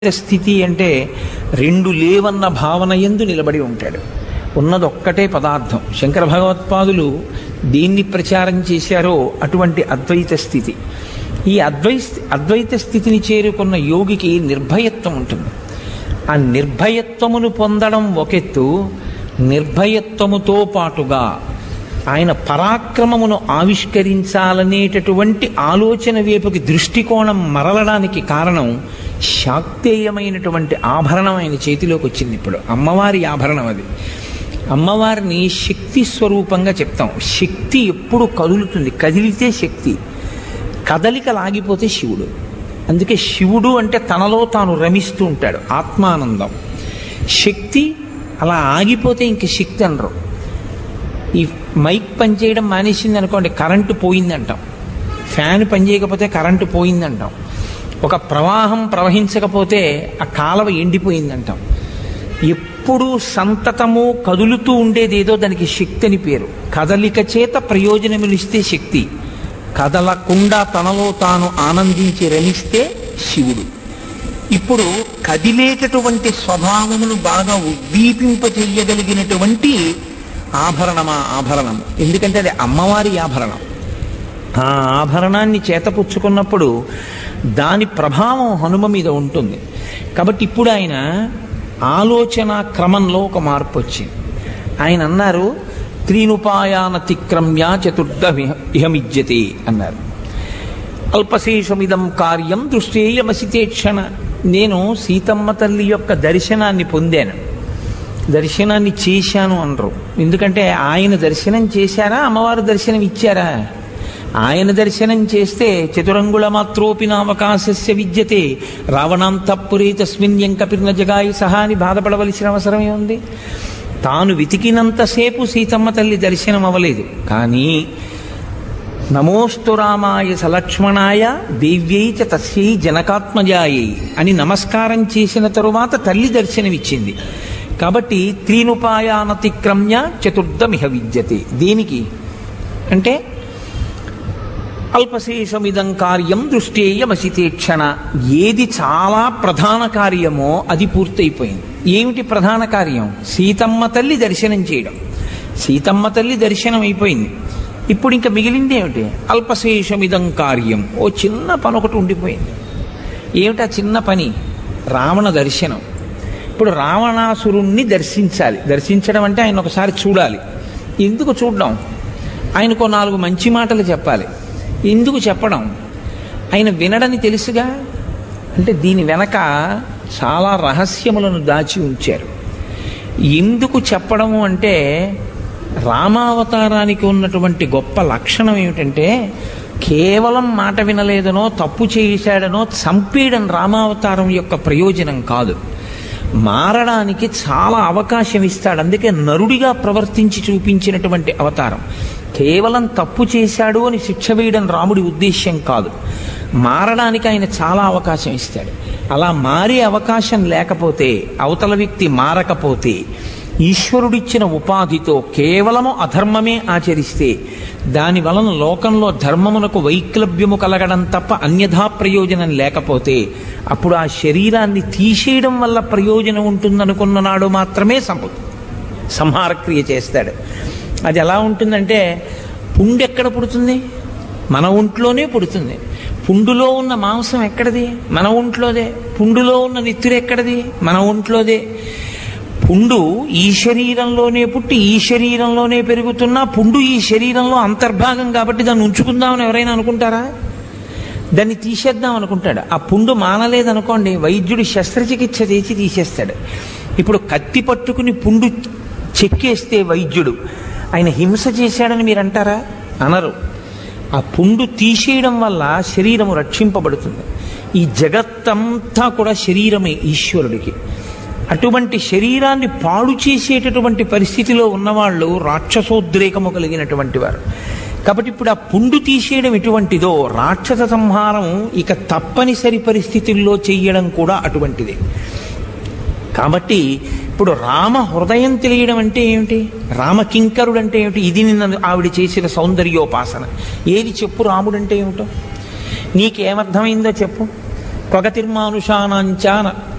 స్థితి అంటే రెండు లేవన్న భావన ఎందు నిలబడి ఉంటాడు ఉన్నదొక్కటే పదార్థం శంకర భగవత్పాదులు దేన్ని ప్రచారం చేశారో అటువంటి అద్వైత స్థితి ఈ అద్వై అద్వైత స్థితిని చేరుకున్న యోగికి నిర్భయత్వం ఉంటుంది ఆ నిర్భయత్వమును పొందడం ఒకెత్తు నిర్భయత్వముతో పాటుగా ఆయన పరాక్రమమును ఆవిష్కరించాలనేటటువంటి ఆలోచన వైపుకి దృష్టికోణం మరలడానికి కారణం శాక్తేయమైనటువంటి ఆభరణం ఆయన చేతిలోకి వచ్చింది ఇప్పుడు అమ్మవారి ఆభరణం అది అమ్మవారిని శక్తి స్వరూపంగా చెప్తాం శక్తి ఎప్పుడు కదులుతుంది కదిలితే శక్తి కదలిక లాగిపోతే శివుడు అందుకే శివుడు అంటే తనలో తాను రమిస్తూ ఉంటాడు ఆత్మానందం శక్తి అలా ఆగిపోతే ఇంక శక్తి అనరు ఈ మైక్ పనిచేయడం మానేసింది అనుకోండి కరెంటు పోయిందంటాం ఫ్యాన్ పనిచేయకపోతే కరెంటు పోయిందంటాం ఒక ప్రవాహం ప్రవహించకపోతే ఆ కాలవ ఎండిపోయిందంటాం ఎప్పుడు సంతతము కదులుతూ ఉండేది ఏదో దానికి శక్తి అని పేరు కదలిక చేత ప్రయోజనములిస్తే శక్తి కదలకుండా తనలో తాను ఆనందించి రమిస్తే శివుడు ఇప్పుడు కదిలేటటువంటి స్వభావమును బాగా ఉద్దీపింపచేయగలిగినటువంటి ఆభరణమా ఆభరణం ఎందుకంటే అది అమ్మవారి ఆభరణం ఆ ఆభరణాన్ని చేతపుచ్చుకున్నప్పుడు దాని ప్రభావం హనుమ మీద ఉంటుంది కాబట్టి ఇప్పుడు ఆయన ఆలోచన క్రమంలో ఒక మార్పు వచ్చింది ఆయన అన్నారు త్రీనుపాయానతిక్రమ్య చతుర్థ ఇహమిజ్యతే అన్నారు అల్పశేషమిదం కార్యం దృష్టేయమసితేక్షణ నేను సీతమ్మ తల్లి యొక్క దర్శనాన్ని పొందాను దర్శనాన్ని చేశాను అనరు ఎందుకంటే ఆయన దర్శనం చేశారా అమ్మవారు దర్శనం ఇచ్చారా ఆయన దర్శనం చేస్తే చతురంగుళ మాత్రోపి నావకాశస్య విద్యతే రావణాంతపురే తస్మిన్ ఎంకపిర్న జగాయి సహా అని బాధపడవలసిన అవసరమే ఉంది తాను వెతికినంతసేపు సీతమ్మ తల్లి దర్శనం అవ్వలేదు కానీ నమోస్తు రామాయ సలక్ష్మణాయ దేవ్యై చ తస్యై జనకాత్మజాయై అని నమస్కారం చేసిన తరువాత తల్లి దర్శనమిచ్చింది కాబట్టి త్రీనుపాయానతిక్రమ్య చతుర్థమిహ విద్యతే దేనికి అంటే అల్పశేషమిదం కార్యం దృష్టేయమసితేక్షణ ఏది చాలా ప్రధాన కార్యమో అది పూర్తయిపోయింది ఏమిటి ప్రధాన కార్యం సీతమ్మ తల్లి దర్శనం చేయడం సీతమ్మ తల్లి దర్శనం అయిపోయింది ఇప్పుడు ఇంకా మిగిలింది ఏమిటి అల్పశేషమిదం కార్యం ఓ చిన్న పని ఒకటి ఉండిపోయింది ఏమిటి ఆ చిన్న పని రావణ దర్శనం ఇప్పుడు రావణాసురుణ్ణి దర్శించాలి దర్శించడం అంటే ఆయన ఒకసారి చూడాలి ఎందుకు చూడడం ఆయనకు నాలుగు మంచి మాటలు చెప్పాలి ఎందుకు చెప్పడం ఆయన వినడని తెలుసుగా అంటే దీని వెనక చాలా రహస్యములను దాచి ఉంచారు ఎందుకు చెప్పడము అంటే రామావతారానికి ఉన్నటువంటి గొప్ప లక్షణం ఏమిటంటే కేవలం మాట వినలేదనో తప్పు చేశాడనో చంపేయడం రామావతారం యొక్క ప్రయోజనం కాదు మారడానికి చాలా అవకాశం ఇస్తాడు అందుకే నరుడిగా ప్రవర్తించి చూపించినటువంటి అవతారం కేవలం తప్పు చేశాడు అని శిక్ష వేయడం రాముడి ఉద్దేశ్యం కాదు మారడానికి ఆయన చాలా అవకాశం ఇస్తాడు అలా మారే అవకాశం లేకపోతే అవతల వ్యక్తి మారకపోతే ఈశ్వరుడిచ్చిన ఉపాధితో కేవలము అధర్మమే ఆచరిస్తే దాని వలన లోకంలో ధర్మమునకు వైక్లభ్యము కలగడం తప్ప అన్యథా ప్రయోజనం లేకపోతే అప్పుడు ఆ శరీరాన్ని తీసేయడం వల్ల ప్రయోజనం ఉంటుందనుకున్న నాడు మాత్రమే సంప సంహారక్రియ చేస్తాడు అది ఎలా ఉంటుందంటే పుండు ఎక్కడ పుడుతుంది మన ఒంట్లోనే పుడుతుంది పుండులో ఉన్న మాంసం ఎక్కడది మన ఒంట్లోదే పుండులో ఉన్న నెత్తురు ఎక్కడది మన ఒంట్లోదే పుండు ఈ శరీరంలోనే పుట్టి ఈ శరీరంలోనే పెరుగుతున్నా పుండు ఈ శరీరంలో అంతర్భాగం కాబట్టి దాన్ని ఉంచుకుందామని ఎవరైనా అనుకుంటారా దాన్ని తీసేద్దాం అనుకుంటాడు ఆ పుండు మానలేదనుకోండి వైద్యుడు శస్త్రచికిత్స చేసి తీసేస్తాడు ఇప్పుడు కత్తి పట్టుకుని పుండు చెక్కేస్తే వైద్యుడు ఆయన హింస చేశాడని మీరు అంటారా అనరు ఆ పుండు తీసేయడం వల్ల శరీరము రక్షింపబడుతుంది ఈ జగత్తంతా కూడా శరీరమే ఈశ్వరుడికి అటువంటి శరీరాన్ని పాడు చేసేటటువంటి పరిస్థితిలో ఉన్నవాళ్ళు రాక్షసోద్రేకము కలిగినటువంటి వారు కాబట్టి ఇప్పుడు ఆ పుండు తీసేయడం ఎటువంటిదో రాక్షస సంహారం ఇక తప్పనిసరి పరిస్థితుల్లో చెయ్యడం కూడా అటువంటిదే కాబట్టి ఇప్పుడు రామ హృదయం తెలియడం అంటే ఏమిటి రామకింకరుడు అంటే ఏమిటి ఇది నిన్న ఆవిడ చేసిన సౌందర్యోపాసన ఏది చెప్పు రాముడంటే ఏమిటో నీకేమర్థమైందో చెప్పు క్వగతిర్మానుషానాంచాన